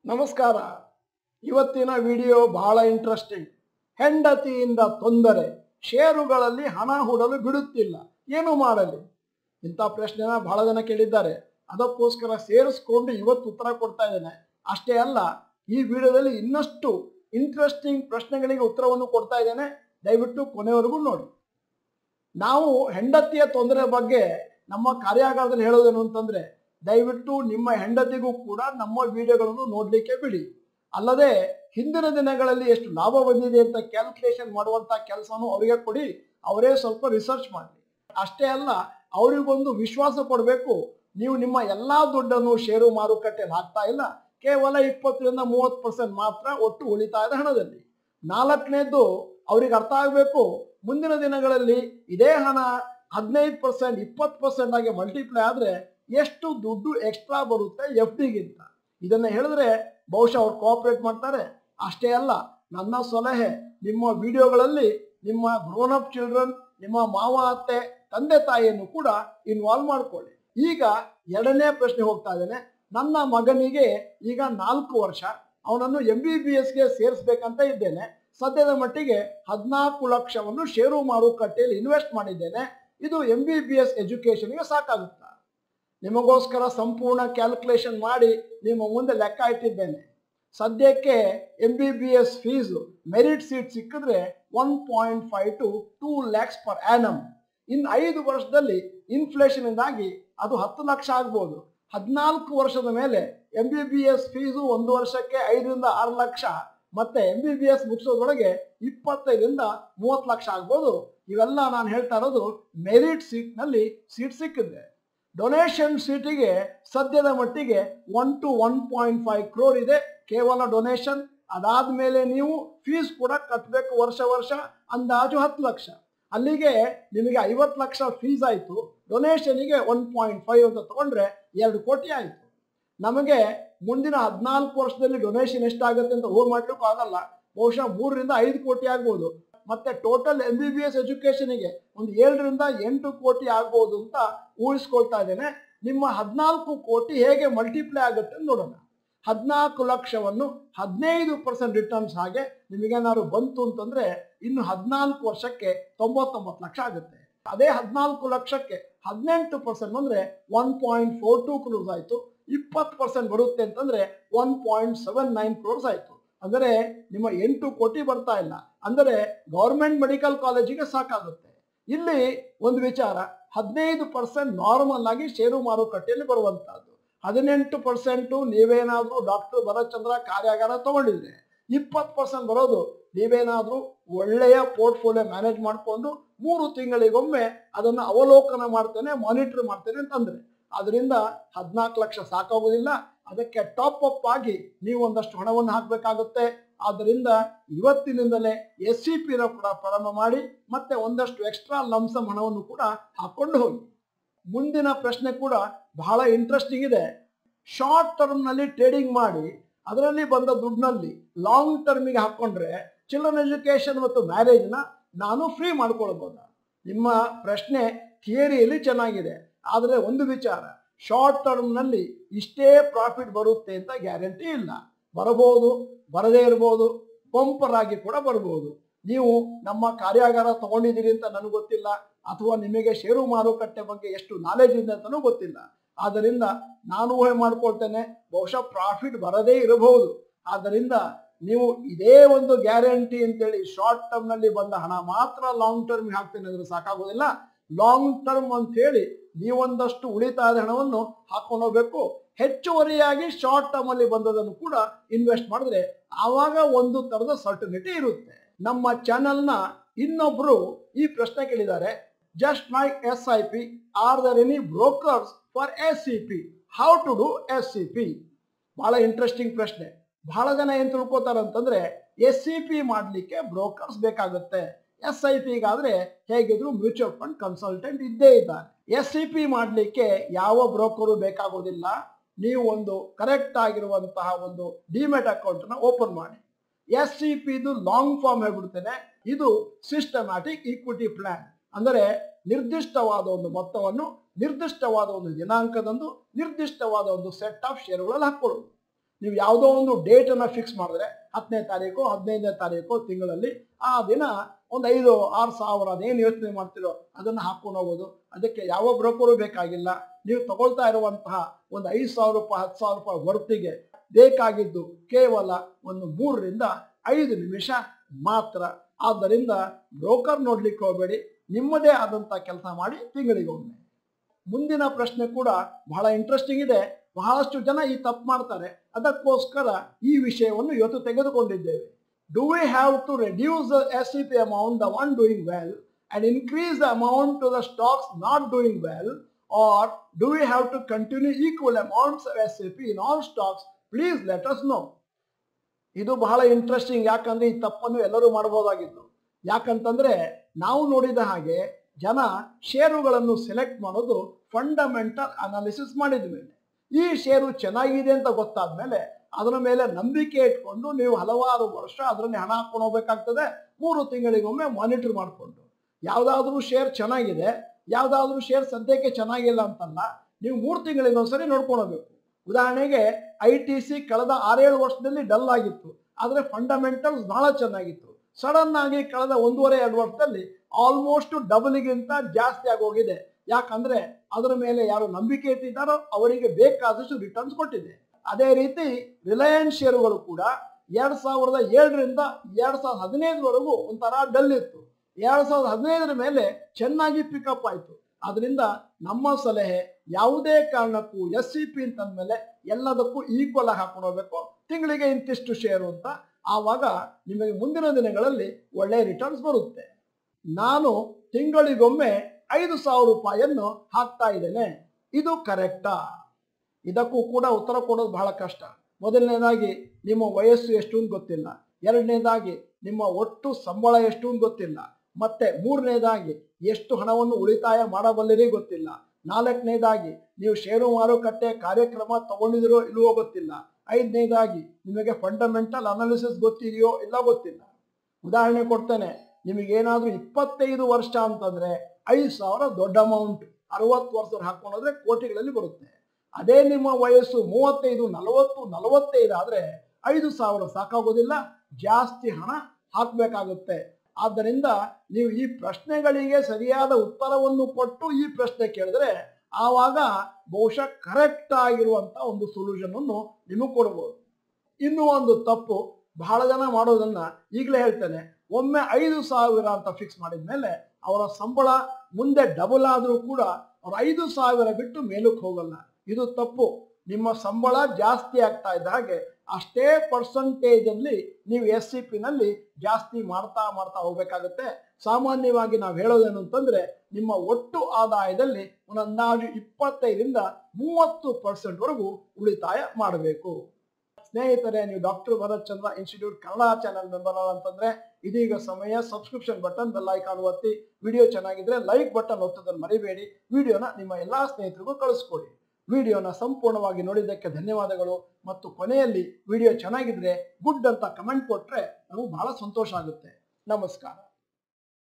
ನಮಸ್ಕಾರ ಇವತ್ತಿನ ವಿಡಿಯೋ ಬಹಳ ಇಂಟ್ರೆಸ್ಟಿಂಗ್ ಹೆಂಡತಿಯಿಂದ ತೊಂದರೆ ಷೇರುಗಳಲ್ಲಿ ಹಣ ಹೂಡಲು ಬಿಡುತ್ತಿಲ್ಲ ಏನು ಮಾಡಲಿ ಇಂಥ ಪ್ರಶ್ನೆನ ಬಹಳ ಜನ ಕೇಳಿದ್ದಾರೆ ಅದಕ್ಕೋಸ್ಕರ ಸೇರಿಸ್ಕೊಂಡು ಇವತ್ತು ಉತ್ತರ ಕೊಡ್ತಾ ಇದ್ದೇನೆ ಅಷ್ಟೇ ಅಲ್ಲ ಈ ವಿಡಿಯೋದಲ್ಲಿ ಇನ್ನಷ್ಟು ಇಂಟ್ರೆಸ್ಟಿಂಗ್ ಪ್ರಶ್ನೆಗಳಿಗೆ ಉತ್ತರವನ್ನು ಕೊಡ್ತಾ ಇದ್ದೇನೆ ದಯವಿಟ್ಟು ಕೊನೆವರೆಗೂ ನೋಡಿ ನಾವು ಹೆಂಡತಿಯ ತೊಂದರೆ ಬಗ್ಗೆ ನಮ್ಮ ಕಾರ್ಯಾಗಾರದಲ್ಲಿ ಹೇಳೋದೇನು ಅಂತಂದ್ರೆ ದಯವಿಟ್ಟು ನಿಮ್ಮ ಹೆಂಡತಿಗೂ ಕೂಡ ನಮ್ಮ ವಿಡಿಯೋಗಳನ್ನು ನೋಡಲಿಕ್ಕೆ ಬಿಡಿ ಅಲ್ಲದೆ ಹಿಂದಿನ ದಿನಗಳಲ್ಲಿ ಎಷ್ಟು ಲಾಭ ಬಂದಿದೆ ಅಂತ ಕ್ಯಾಲ್ಕುಲೇಷನ್ ಮಾಡುವಂತ ಕೆಲಸನೂ ಅವರಿಗೆ ಕೊಡಿ ಅವರೇ ಸ್ವಲ್ಪ ರಿಸರ್ಚ್ ಮಾಡಲಿ ಅಷ್ಟೇ ಅಲ್ಲ ಅವರಿಗೊಂದು ವಿಶ್ವಾಸ ಕೊಡಬೇಕು ನೀವು ನಿಮ್ಮ ಎಲ್ಲಾ ದುಡ್ಡನ್ನು ಷೇರು ಮಾರುಕಟ್ಟೆಯಲ್ಲಿ ಹಾಕ್ತಾ ಇಲ್ಲ ಕೇವಲ ಇಪ್ಪತ್ತರಿಂದ ಮೂವತ್ತು ಪರ್ಸೆಂಟ್ ಮಾತ್ರ ಒಟ್ಟು ಉಳಿತಾಯದ ಹಣದಲ್ಲಿ ನಾಲ್ಕನೇದ್ದು ಅವ್ರಿಗೆ ಅರ್ಥ ಆಗಬೇಕು ಮುಂದಿನ ದಿನಗಳಲ್ಲಿ ಇದೇ ಹಣ ಹದಿನೈದು ಪರ್ಸೆಂಟ್ ಇಪ್ಪತ್ತು ಪರ್ಸೆಂಟ್ ಆಗಿ ಮಲ್ಟಿಪ್ಲೈ ಆದ್ರೆ ಎಷ್ಟು ದುಡ್ಡು ಎಕ್ಸ್ಟ್ರಾ ಬರುತ್ತೆ ಎಫ್ ಡಿಗಿಂತ ಇದನ್ನ ಹೇಳಿದ್ರೆ ಬಹುಶಃ ಅವ್ರು ಕೋಆಪರೇಟ್ ಮಾಡ್ತಾರೆ ಅಷ್ಟೇ ಅಲ್ಲ ನನ್ನ ಸಲಹೆ ನಿಮ್ಮ ವಿಡಿಯೋಗಳಲ್ಲಿ ನಿಮ್ಮ ಗ್ರೋನ್ ಅಪ್ ಚಿಲ್ಡ್ರನ್ ನಿಮ್ಮ ಮಾವ ಅತ್ತೆ ತಂದೆ ತಾಯಿಯನ್ನು ಕೂಡ ಇನ್ವಾಲ್ವ್ ಮಾಡ್ಕೊಳ್ಳಿ ಈಗ ಎರಡನೇ ಪ್ರಶ್ನೆ ಹೋಗ್ತಾ ಇದ್ದೇನೆ ನನ್ನ ಮಗನಿಗೆ ಈಗ ನಾಲ್ಕು ವರ್ಷ ಅವನನ್ನು ಎಂ ಬಿ ಬಿ ಎಸ್ಗೆ ಸೇರಿಸ್ಬೇಕಂತ ಇದ್ದೇನೆ ಸದ್ಯದ ಮಟ್ಟಿಗೆ ಹದಿನಾಲ್ಕು ಲಕ್ಷವನ್ನು ಷೇರು ಮಾರುಕಟ್ಟೆಯಲ್ಲಿ ಇನ್ವೆಸ್ಟ್ ಮಾಡಿದ್ದೇನೆ ಇದು ಎಂ ಬಿ ಬಿ ಎಸ್ ಎಜುಕೇಶನ್ಗೆ ಸಾಕಾಗುತ್ತಾ ನಿಮಗೋಸ್ಕರ ಸಂಪೂರ್ಣ ಕ್ಯಾಲ್ಕುಲೇಷನ್ ಮಾಡಿ ನಿಮ್ಮ ಮುಂದೆ ಲೆಕ್ಕ ಇಟ್ಟಿದ್ದೇನೆ ಸದ್ಯಕ್ಕೆ M B B S fees merit seat ಸಿಕ್ಕಿದ್ರೆ one point five to two lakhs per annum ಇನ್ನು ಐದು ವರ್ಷದಲ್ಲಿ ಇನ್ಫ್ಲೇಷನ್ ಇಂದಾಗಿ ಅದು ಹತ್ತು ಲಕ್ಷ ಆಗ್ಬೋದು ಹದಿನಾಲ್ಕು ವರ್ಷದ ಮೇಲೆ M B B S fees ಒಂದು ವರ್ಷಕ್ಕೆ ಐದರಿಂದ ಆರು ಲಕ್ಷ ಮತ್ತೆ ಎಂ ಬಿ ಬಿ ಎಸ್ ಮುಗಿಸೋದ್ರೊಳಗೆ ಇಪ್ಪತ್ತೈದರಿಂದ ಮೂವತ್ತು ಲಕ್ಷ ಆಗ್ಬೋದು ಇವೆಲ್ಲ ನಾನು ಹೇಳ್ತಾ ಇರೋದು ಮೆರಿಟ್ ಸೀಟ್ನಲ್ಲಿ ಸೀಟ್ ಸಿಕ್ಕಿದ್ರೆ ಡೊನೇಷನ್ ಸೀಟಿಗೆ ಸದ್ಯದ ಮಟ್ಟಿಗೆ one to one point five crore ಇದೆ ಕೇವಲ ಡೊನೇಷನ್ ಅದಾದ್ಮೇಲೆ ನೀವು ಫೀಸ್ ಕೂಡ ಕಟ್ಟಬೇಕು ವರ್ಷ ವರ್ಷ ಅಂದಾಜು ಹತ್ತು ಲಕ್ಷ ಅಲ್ಲಿಗೆ ನಿಮಗೆ ಐವತ್ತು ಲಕ್ಷ ಫೀಸ್ ಆಯಿತು ಡೊನೇಷನಿಗೆ ಒನ್ ಪಾಯಿಂಟ್ ಫೈವ್ ಅಂತ ತಗೊಂಡ್ರೆ ಎರಡು ಕೋಟಿ ಆಯಿತು ನಮಗೆ ಮುಂದಿನ ಹದಿನಾಲ್ಕು ವರ್ಷದಲ್ಲಿ ಡೊನೇಷನ್ ಎಷ್ಟಾಗುತ್ತೆ ಅಂತ ಊಹೆ ಮಾಡ್ಲಿಕ್ಕೂ ಆಗಲ್ಲ ಬಹುಶಃ ಮೂರರಿಂದ ಐದು ಕೋಟಿ ಆಗ್ಬೋದು ಮತ್ತೆ total M B B S ಎಜುಕೇಶನ್ಗೆ ಒಂದು ಏಳರಿಂದ ಎಂಟು ಕೋಟಿ ಆಗ್ಬೋದು ಅಂತ ಊಹಿಸ್ಕೊಳ್ತಾ ಇದ್ದೇನೆ ನಿಮ್ಮ ಹದಿನಾಲ್ಕು ಕೋಟಿ ಹೇಗೆ ಮಲ್ಟಿಪ್ಲೈ ಆಗುತ್ತೆ ಅಂತ ನೋಡೋಣ ಹದಿನಾಲ್ಕು ಲಕ್ಷವನ್ನು ಹದಿನೈದು ಪರ್ಸೆಂಟ್ ರಿಟರ್ನ್ಸ್ ಹಾಗೆ ನಿಮಗೇನಾದ್ರು ಬಂತು ಅಂತಂದ್ರೆ ಇನ್ನು ಹದಿನಾಲ್ಕು ವರ್ಷಕ್ಕೆ ತೊಂಬತ್ತೊಂಬತ್ತು ಲಕ್ಷ ಆಗುತ್ತೆ ಅದೇ ಹದಿನಾಲ್ಕು ಲಕ್ಷಕ್ಕೆ ಹದಿನೆಂಟು ಪರ್ಸೆಂಟ್ ಅಂದ್ರೆ one point four two crores ಆಯಿತು ಇಪ್ಪತ್ತು ಪರ್ಸೆಂಟ್ ಬರುತ್ತೆ ಅಂತಂದ್ರೆ one point seven nine crores ಆಯಿತು ಅಂದರೆ ನಿಮ್ಮ ಎಂಟು ಕೋಟಿ ಬರ್ತಾ ಇಲ್ಲ ಅಂದರೆ ಗೌರ್ಮೆಂಟ್ ಮೆಡಿಕಲ್ ಕಾಲೇಜಿಗೆ ಸಾಕಾಗುತ್ತೆ ಇಲ್ಲಿ ಒಂದು ವಿಚಾರ ಹದಿನೈದು ಪರ್ಸೆಂಟ್ ನಾರ್ಮಲ್ ಆಗಿ ಷೇರು ಮಾರುಕಟ್ಟೆಯಲ್ಲಿ ಬರುವಂತಹದ್ದು ಹದಿನೆಂಟು ಪರ್ಸೆಂಟು ನೀವೇನಾದ್ರೂ ಡಾಕ್ಟರ್ ಭರತ್ಚಂದ್ರ ಕಾರ್ಯಾಗಾರ ತಗೊಂಡಿದ್ರೆ ಇಪ್ಪತ್ತು ಪರ್ಸೆಂಟ್ ಬರೋದು ನೀವೇನಾದ್ರೂ ಒಳ್ಳೆಯ ಪೋರ್ಟ್ಫೋಲಿಯೋ ಮ್ಯಾನೇಜ್ ಮಾಡಿಕೊಂಡು ಮೂರು ತಿಂಗಳಿಗೊಮ್ಮೆ ಅದನ್ನು ಅವಲೋಕನ ಮಾಡ್ತೇನೆ ಮಾನಿಟರ್ ಮಾಡ್ತೇನೆ ಅಂತಂದ್ರೆ ಅದರಿಂದ ಹದಿನಾಲ್ಕು ಲಕ್ಷ ಸಾಕಾಗೋದಿಲ್ಲ ಅದಕ್ಕೆ ಟಾಪ್ ಅಪ್ ಆಗಿ ನೀವು ಒಂದಷ್ಟು ಹಣವನ್ನು ಹಾಕಬೇಕಾಗುತ್ತೆ ಆದ್ದರಿಂದ ಇವತ್ತಿನಿಂದಲೇ ಎಸ್ ಸಿ ಪಿನ ಕೂಡ ಪ್ರಾರಂಭ ಮಾಡಿ ಮತ್ತೆ ಒಂದಷ್ಟು ಎಕ್ಸ್ಟ್ರಾ ಲಂಸಮ್ ಹಣವನ್ನು ಕೂಡ ಹಾಕೊಂಡು ಹೋಗಿ ಮುಂದಿನ ಪ್ರಶ್ನೆ ಕೂಡ ಬಹಳ ಇಂಟ್ರೆಸ್ಟಿಂಗ್ ಇದೆ ಶಾರ್ಟ್ ಟರ್ಮ್ನಲ್ಲಿ ಟ್ರೇಡಿಂಗ್ ಮಾಡಿ ಅದರಲ್ಲಿ ಬಂದ ದುಡ್ಡಿನಲ್ಲಿ ಲಾಂಗ್ ಟರ್ಮಿಗೆ ಹಾಕೊಂಡ್ರೆ ಚಿಲ್ಡ್ರನ್ ಎಜುಕೇಶನ್ ಮತ್ತು ಮ್ಯಾರೇಜ್ನ ನಾನು ಫ್ರೀ ಮಾಡ್ಕೊಳ್ಬೋದಾ ನಿಮ್ಮ ಪ್ರಶ್ನೆ ಥಿಯರಿಯಲ್ಲಿ ಚೆನ್ನಾಗಿದೆ ಆದರೆ ಒಂದು ವಿಚಾರ ಶಾರ್ಟ್ ಟರ್ಮ್ನಲ್ಲಿ ಇಷ್ಟೇ ಪ್ರಾಫಿಟ್ ಬರುತ್ತೆ ಅಂತ ಗ್ಯಾರಂಟಿ ಇಲ್ಲ ಬರಬಹುದು ಬರದೇ ಇರ್ಬೋದು ಬಂಪರ್ ಆಗಿ ಕೂಡ ಬರ್ಬೋದು ನೀವು ನಮ್ಮ ಕಾರ್ಯಾಗಾರ ತಗೊಂಡಿದ್ದೀರಿ ಅಂತ ನನಗೆ ಗೊತ್ತಿಲ್ಲ ಅಥವಾ ನಿಮಗೆ ಷೇರು ಮಾರುಕಟ್ಟೆ ಬಗ್ಗೆ ಎಷ್ಟು ನಾಲೆಜ್ ಇದೆ ಅಂತಲೂ ಗೊತ್ತಿಲ್ಲ ಆದ್ದರಿಂದ ನಾನು ಊಹೆ ಮಾಡ್ಕೊಳ್ತೇನೆ ಬಹುಶಃ ಪ್ರಾಫಿಟ್ ಬರದೇ ಇರಬಹುದು ಆದ್ದರಿಂದ ನೀವು ಇದೇ ಒಂದು ಗ್ಯಾರಂಟಿ ಅಂತೇಳಿ ಶಾರ್ಟ್ ಟರ್ಮ್ ನಲ್ಲಿ ಬಂದ ಹಣ ಮಾತ್ರ ಲಾಂಗ್ ಟರ್ಮ್ ಹಾಕ್ತೇನೆ ಅಂದ್ರೆ ಸಾಕಾಗೋದಿಲ್ಲ ಲಾಂಗ್ ಟರ್ಮ್ ಅಂತ ಹೇಳಿ ನೀವೊಂದಷ್ಟು ಉಳಿತಾಯದ ಹಣವನ್ನು ಹಾಕೊಂಡು ಹೋಗ್ಬೇಕು ಹೆಚ್ಚುವರಿಯಾಗಿ ಶಾರ್ಟ್ ಟರ್ಮ್ ಅಲ್ಲಿ ಬಂದದನ್ನು ಕೂಡ ಇನ್ವೆಸ್ಟ್ ಮಾಡಿದ್ರೆ ಆವಾಗ ಒಂದು ತರದ ಸರ್ಟಿನಿಟಿ ಇರುತ್ತೆ ನಮ್ಮ ಚಾನೆಲ್ನ ಇನ್ನೊಬ್ರು ಈ ಪ್ರಶ್ನೆ ಕೇಳಿದ್ದಾರೆ just like S I P R there any brokers for S C P how to do S C P ಬಹಳ ಇಂಟ್ರೆಸ್ಟಿಂಗ್ ಪ್ರಶ್ನೆ ಬಹಳ ಜನ ಏನ್ ತಿಳ್ಕೊತಾರೆ ಅಂತಂದ್ರೆ ಎಸ್ ಸಿ ಪಿ ಮಾಡಲಿಕ್ಕೆ ಬ್ರೋಕರ್ಸ್ ಬೇಕಾಗುತ್ತೆ ಎಸ್ ಐ ಪಿಗಾದ್ರೆ ಹೇಗಿದ್ರು ಮ್ಯೂಚುವಲ್ ಫಂಡ್ ಕನ್ಸಲ್ಟೆಂಟ್ ಇದ್ದೇ ಇದ್ದಾರೆ ಎಸ್ ಸಿ ಪಿ ಮಾಡಲಿಕ್ಕೆ ಯಾವ ಬ್ರೋಕರು ಬೇಕಾಗೋದಿಲ್ಲ ನೀವು ಒಂದು ಕರೆಕ್ಟ್ ಆಗಿರುವಂತಹ ಒಂದು ಡಿಮೆಟ್ ಅಕೌಂಟ್ ನ ಓಪನ್ ಮಾಡಿ ಎಸ್ ಸಿ ಪಿ ಇದು ಲಾಂಗ್ ಫಾರ್ಮ್ ಹೇಳ್ಬಿಡ್ತೇನೆ ಇದು ಸಿಸ್ಟಮ್ಯಾಟಿಕ್ ಈಕ್ವಿಟಿ ಪ್ಲಾನ್ ಅಂದರೆ ನಿರ್ದಿಷ್ಟವಾದ ಒಂದು ಮೊತ್ತವನ್ನು ನಿರ್ದಿಷ್ಟವಾದ ಒಂದು ದಿನಾಂಕದಂದು ನಿರ್ದಿಷ್ಟವಾದ ಒಂದು ಸೆಟ್ ಆಫ್ ಷೇರುಗಳಲ್ಲಿ ಹಾಕೊಳ್ಳೋದು ನೀವು ಯಾವುದೋ ಒಂದು ಡೇಟನ್ನು ಫಿಕ್ಸ್ ಮಾಡಿದ್ರೆ ಹತ್ತನೇ ತಾರೀಕು ಹದಿನೈದನೇ ತಾರೀಕು ತಿಂಗಳಲ್ಲಿ ಆ ದಿನ ಒಂದು ಐದು ಆರು ಸಾವಿರ ಅದೇನು ಯೋಚನೆ ಮಾಡ್ತಿರೋ ಅದನ್ನು ಹಾಕೊಂಡು ಹೋಗೋದು ಅದಕ್ಕೆ ಯಾವ ಬ್ರೋಕರು ಬೇಕಾಗಿಲ್ಲ ನೀವು ತಗೊಳ್ತಾ ಇರುವಂತಹ ಒಂದು ಐದು ಸಾವಿರ ರೂಪಾಯಿ ಹತ್ತು ಸಾವಿರ ರೂಪಾಯಿ ವರ್ತಿಗೆ ಬೇಕಾಗಿದ್ದು ಕೇವಲ ಒಂದು ಮೂರರಿಂದ ಐದು ನಿಮಿಷ ಮಾತ್ರ ಆದ್ದರಿಂದ ಬ್ರೋಕರ್ ನೋಡ್ಲಿಕ್ಕೆ ಹೋಗಬೇಡಿ ನಿಮ್ಮದೇ ಆದಂಥ ಕೆಲಸ ಮಾಡಿ ತಿಂಗಳಿಗೊಮ್ಮೆ ಮುಂದಿನ ಪ್ರಶ್ನೆ ಕೂಡ ಬಹಳ ಇಂಟ್ರೆಸ್ಟಿಂಗ್ ಇದೆ ಬಹಳಷ್ಟು ಜನ ಈ ತಪ್ಪು ಮಾಡ್ತಾರೆ ಅದಕ್ಕೋಸ್ಕರ ಈ ವಿಷಯವನ್ನು ಇವತ್ತು ತೆಗೆದುಕೊಂಡಿದ್ದೇವೆ do we have to reduce the S C P amount the one doing well and increase the amount to the stocks not doing well or do we have to continue equal amounts S C P in all stocks please let us know ಇದು ಬಹಳ interesting ಯಾಕಂದ್ರೆ ಈ ತಪ್ಪನ್ನು ಎಲ್ಲರೂ ಮಾಡಬಹುದಾಗಿತ್ತು ಯಾಕಂತಂದ್ರೆ ನಾವು ನೋಡಿದ ಹಾಗೆ ಜನ ಷೇರುಗಳನ್ನು ಸೆಲೆಕ್ಟ್ ಮಾಡೋದು ಫಂಡಮೆಂಟಲ್ ಅನಾಲಿಸಿಸ್ ಮಾಡಿದ ಮೇಲೆ ಈ ಷೇರು ಚೆನ್ನಾಗಿದೆ ಅಂತ ಗೊತ್ತಾದ ಮೇಲೆ ಅದರ ಮೇಲೆ ನಂಬಿಕೆ ಇಟ್ಕೊಂಡು ನೀವು ಹಲವಾರು ವರ್ಷ ಅದರಲ್ಲಿ ಹಣ ಹಾಕೊಂಡು ಹೋಗ್ಬೇಕಾಗ್ತದೆ ಮೂರು ತಿಂಗಳಿಗೊಮ್ಮೆ ಮಾನಿಟರ್ ಮಾಡಿಕೊಂಡು ಯಾವುದಾದ್ರೂ ಶೇರ್ ಚೆನ್ನಾಗಿದೆ ಯಾವುದಾದ್ರೂ ಶೇರ್ ಸದ್ಯಕ್ಕೆ ಚೆನ್ನಾಗಿಲ್ಲ ಅಂತಲ್ಲ ನೀವು ಮೂರು ತಿಂಗಳಿಗೊಂದ್ಸರಿ ನೋಡ್ಕೊಂಡು ಹೋಗ್ಬೇಕು ಉದಾಹರಣೆಗೆ ಐ ಟಿ ಸಿ ಕಳೆದ ಆರೇಳು ವರ್ಷದಲ್ಲಿ ಡಲ್ ಆಗಿತ್ತು ಆದರೆ ಫಂಡಮೆಂಟಲ್ಸ್ ಬಹಳ ಚೆನ್ನಾಗಿತ್ತು ಸಡನ್ ಆಗಿ ಕಳೆದ ಒಂದೂವರೆ ಎರಡು ವರ್ಷದಲ್ಲಿ ಆಲ್ಮೋಸ್ಟ್ ಡಬಲ್ಗಿಂತ ಜಾಸ್ತಿ ಆಗೋಗಿದೆ ಯಾಕಂದ್ರೆ ಅದರ ಮೇಲೆ ಯಾರು ನಂಬಿಕೆ ಇಟ್ಟಿದ್ದಾರೋ ಅವರಿಗೆ ಬೇಕಾದಷ್ಟು ರಿಟರ್ನ್ಸ್ ಕೊಟ್ಟಿದೆ ಅದೇ ರೀತಿ ರಿಲಯನ್ಸ್ ಷೇರುಗಳು ಕೂಡ ಎರಡ್ ಸಾವಿರದ ಏಳರಿಂದ ಎರಡ್ ಸಾವಿರದ ಹದಿನೈದರವರೆಗೂ ಒಂಥರ ಡಲ್ ಇತ್ತು ಎರಡ್ ಸಾವಿರದ ಹದಿನೈದರ ಮೇಲೆ ಚೆನ್ನಾಗಿ ಪಿಕಪ್ ಆಯಿತು ಅದರಿಂದ ನಮ್ಮ ಸಲಹೆ ಯಾವುದೇ ಕಾರಣಕ್ಕೂ ಎಸ್ ಸಿ ಪಿ ಅಂತಂದ್ಮೇಲೆ ಎಲ್ಲದಕ್ಕೂ ಈಕ್ವಲ್ ಆಗಿ ಹಾಕೊಂಡು ಹೋಗ್ಬೇಕು ತಿಂಗಳಿಗೆ ಇಂತಿಷ್ಟು ಶೇರು ಅಂತ ಆವಾಗ ನಿಮಗೆ ಮುಂದಿನ ದಿನಗಳಲ್ಲಿ ಒಳ್ಳೆ ರಿಟರ್ನ್ಸ್ ಬರುತ್ತೆ ನಾನು ತಿಂಗಳಿಗೊಮ್ಮೆ ಐದು ಸಾವಿರ ರೂಪಾಯಿಯನ್ನು ಹಾಕ್ತಾ ಇದ್ದೇನೆ ಇದು ಕರೆಕ್ಟಾ ಇದಕ್ಕೂ ಕೂಡ ಉತ್ತರ ಕೊಡೋದು ಬಹಳ ಕಷ್ಟ ಮೊದಲನೇದಾಗಿ ನಿಮ್ಮ ವಯಸ್ಸು ಎಷ್ಟು ಅಂತ ಗೊತ್ತಿಲ್ಲ ಎರಡನೇದಾಗಿ ನಿಮ್ಮ ಒಟ್ಟು ಸಂಬಳ ಎಷ್ಟು ಅಂತ ಗೊತ್ತಿಲ್ಲ ಮತ್ತೆ ಮೂರನೇದಾಗಿ ಎಷ್ಟು ಹಣವನ್ನು ಉಳಿತಾಯ ಮಾಡಬಲ್ಲಿರಿ ಗೊತ್ತಿಲ್ಲ ನಾಲ್ಕನೇದಾಗಿ ನೀವು ಷೇರು ಮಾರುಕಟ್ಟೆ ಕಾರ್ಯಕ್ರಮ ತಗೊಂಡಿದಿರೋ ಇಲ್ವೋ ಗೊತ್ತಿಲ್ಲ ಐದನೇದಾಗಿ ನಿಮಗೆ ಫಂಡಮೆಂಟಲ್ ಅನಾಲಿಸಿಸ್ ಗೊತ್ತಿದೆಯೋ ಇಲ್ಲ ಗೊತ್ತಿಲ್ಲ ಉದಾಹರಣೆ ಕೊಡ್ತೇನೆ ನಿಮಗೇನಾದ್ರೂ ಇಪ್ಪತ್ತೈದು ವರ್ಷ ಅಂತಂದ್ರೆ ಐದು ಸಾವಿರ ದೊಡ್ಡ ಅಮೌಂಟ್ ಅರವತ್ತು ವರ್ಷ ಹಾಕೊಂಡ್ರೆ ಕೋಟಿಗಳಲ್ಲಿ ಬರುತ್ತೆ ಅದೇ ನಿಮ್ಮ ವಯಸ್ಸು ಮೂವತ್ತೈದು ನಲವತ್ತು ನಲವತ್ತೈದು ಆದ್ರೆ ಐದು ಸಾವಿರ ಸಾಕಾಗೋದಿಲ್ಲ ಜಾಸ್ತಿ ಹಣ ಹಾಕಬೇಕಾಗುತ್ತೆ ಆದ್ದರಿಂದ ನೀವು ಈ ಪ್ರಶ್ನೆಗಳಿಗೆ ಸರಿಯಾದ ಉತ್ತರವನ್ನು ಕೊಟ್ಟು ಈ ಪ್ರಶ್ನೆ ಕೇಳಿದ್ರೆ ಆವಾಗ ಬಹುಶಃ ಕರೆಕ್ಟ್ ಆಗಿರುವಂತ ಒಂದು ಸೊಲ್ಯೂಷನ್ ಅನ್ನು ನಿಮಗೆ ಕೊಡ್ಬೋದು ಇನ್ನೂ ಒಂದು ತಪ್ಪು ಬಹಳ ಜನ ಮಾಡೋದನ್ನ ಈಗಲೇ ಹೇಳ್ತೇನೆ ಒಮ್ಮೆ ಐದು ಸಾವಿರ ಅಂತ ಫಿಕ್ಸ್ ಮಾಡಿದ ಮೇಲೆ ಅವರ ಸಂಬಳ ಮುಂದೆ ಡಬಲ್ ಆದರೂ ಕೂಡ ಅವ್ರು ಐದು ಸಾವಿರ ಬಿಟ್ಟು ಮೇಲಕ್ಕೆ ಹೋಗಲ್ಲ ಇದು ತಪ್ಪು ನಿಮ್ಮ ಸಂಬಳ ಜಾಸ್ತಿ ಆಗ್ತಾ ಇದ್ದ ಹಾಗೆ ಅಷ್ಟೇ ಪರ್ಸಂಟೇಜ್ ಅಲ್ಲಿ ನೀವು ಎಸ್ ಸಿ ಪಿ ನಲ್ಲಿ ಜಾಸ್ತಿ ಮಾಡ್ತಾ ಮಾಡ್ತಾ ಹೋಗ್ಬೇಕಾಗತ್ತೆ ಸಾಮಾನ್ಯವಾಗಿ ನಾವು ಹೇಳೋದೇನು ಅಂತಂದ್ರೆ ನಿಮ್ಮ ಒಟ್ಟು ಆದಾಯದಲ್ಲಿ ಒಂದು ಅಂದಾಜು ಇಪ್ಪತ್ತೈದರಿಂದ ಮೂವತ್ತು ಪರ್ಸೆಂಟ್ ವರೆಗೂ ಉಳಿತಾಯ ಮಾಡಬೇಕು ಸ್ನೇಹಿತರೆ ನೀವು doctor Bharat Chandra institute Kannada channel member ಅಂತಂದ್ರೆ ಇದೀಗ ಸಮಯ ಸಬ್ಸ್ಕ್ರಿಪ್ಷನ್ ಬಟನ್ ಬೆಲ್ ಐಕಾನ್ ಒತ್ತಿ ವಿಡಿಯೋ ಚೆನ್ನಾಗಿದ್ರೆ ಲೈಕ್ ಬಟನ್ ಒತ್ತೋದನ್ನು ಮರಿಬೇಡಿ ವಿಡಿಯೋನ ನಿಮ್ಮ ಎಲ್ಲಾ ಸ್ನೇಹಿತರಿಗೂ ಕಳಿಸ್ಕೊಡಿ ವಿಡಿಯೋನ ಸಂಪೂರ್ಣವಾಗಿ ನೋಡಿದ್ದಕ್ಕೆ ಧನ್ಯವಾದಗಳು ಮತ್ತು ಕೊನೆಯಲ್ಲಿ ವಿಡಿಯೋ ಚೆನ್ನಾಗಿದ್ರೆ ಗುಡ್ ಅಂತ ಕಮೆಂಟ್ ಕೊಟ್ರೆ ನಮಗೆ ಬಹಳ ಸಂತೋಷ ಆಗುತ್ತೆ ನಮಸ್ಕಾರ